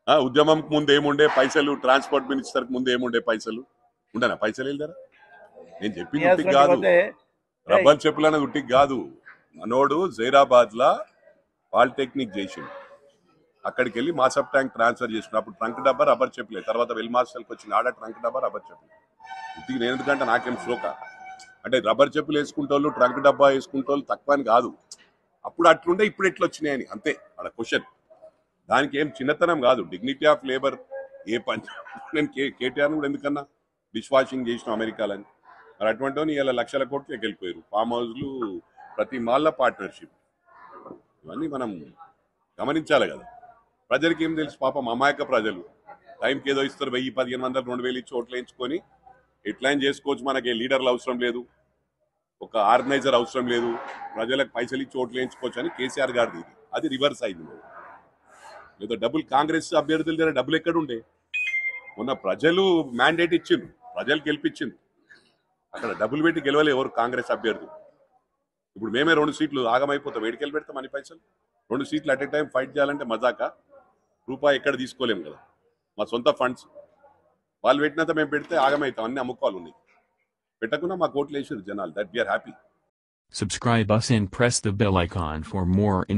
ఆ, ఉద్యమంకి ముందు ఏముండే పైసలు ట్రాన్స్పోర్ట్ మినిస్టర్ ముందు ఏముండే పైసలు ఉండనా పైసలు వెళ్దారా నేను చెప్పింది ఉట్టికి టీఆర్ఎస్ కాదు పోతే రబ్బర్ చెప్పులు అనేది ఉట్టికి కాదు మనోడు జైరాబాద్ లా పాలిటెక్నిక్ చేసిండు అక్కడికి వెళ్ళి మాసప్ ట్యాంక్ ట్రాన్స్ఫర్ చేసిండు అప్పుడు ట్రంక్ డబ్బా రబ్బర్ చెప్పులే తర్వాత వెల్ మాస్టర్కి వచ్చింది ఆడ ట్రంక్ డబ్బా రబ్బర్ చెప్పులు ఉట్టికి నేను ఎందుకంటే నాకేం శ్లోక అంటే రబ్బర్ చెప్పులు వేసుకుంటోళ్ళు ట్రంక్ డబ్బా వేసుకుంటోళ్ళు తక్కువ అని కాదు అప్పుడు అట్లుండే ఇప్పుడు ఎట్లా వచ్చినాయని అంతే అక్కడ క్వశ్చన్ దానికి ఏం చిన్నతనం కాదు డిగ్నిటీ ఆఫ్ లేబర్ ఏ పని నేను కే కేటీఆర్ కూడా ఎందుకన్నా డిష్ వాషింగ్ చేసిన అమెరికాలని మరి అటువంటి ఇలా లక్షల కోట్లు వెళ్ళిపోయారు ఫామ్ హౌస్లు ప్రతి మాల్ల పార్ట్నర్షిప్ ఇవన్నీ మనం గమనించాలి కదా ప్రజలకి ఏం తెలుసు పాపం అమాయక ప్రజలు టైంకి ఏదో ఇస్తారు వెయ్యి పదిహేను వందలు రెండు వేలు ఇచ్చి ఓట్లు వేయించుకొని ఎట్లా చేసుకోవచ్చు మనకి లీడర్లు అవసరం లేదు ఒక ఆర్గనైజర్ అవసరం లేదు ప్రజలకు పైసలు ఇచ్చి ఓట్లు వేయించుకోవచ్చు అని కేసీఆర్ గారిది ఇది అది రివర్స్ అయింది లేదా డబ్బులు కాంగ్రెస్ అభ్యర్థుల దగ్గర డబ్బులు ఎక్కడ ఉండే మొన్న ప్రజలు మ్యాండేట్ ఇచ్చిండ్రు ప్రజలు గెలిపించిండ్రు అక్కడ డబ్బులు పెట్టి గెలవలే ఎవరు కాంగ్రెస్ అభ్యర్థులు ఇప్పుడు మేమే రెండు సీట్లు ఆగమైపోతాం వేడికెళ్ళి పెడతాం అన్ని పైసలు రెండు సీట్లు అట్ ఏ టైం ఫైట్ చేయాలంటే మజాక రూపాయి ఎక్కడ తీసుకోలేము కదా మా సొంత ఫండ్స్ వాళ్ళు పెట్టినంత మేము పెడితే ఆగమవుతాం అన్ని అమ్ముకోవాలి ఉన్నాయి పెట్టకుండా మా కోట్లు వేసారు జనాలు that we are Subscribe us and press the bell icon for more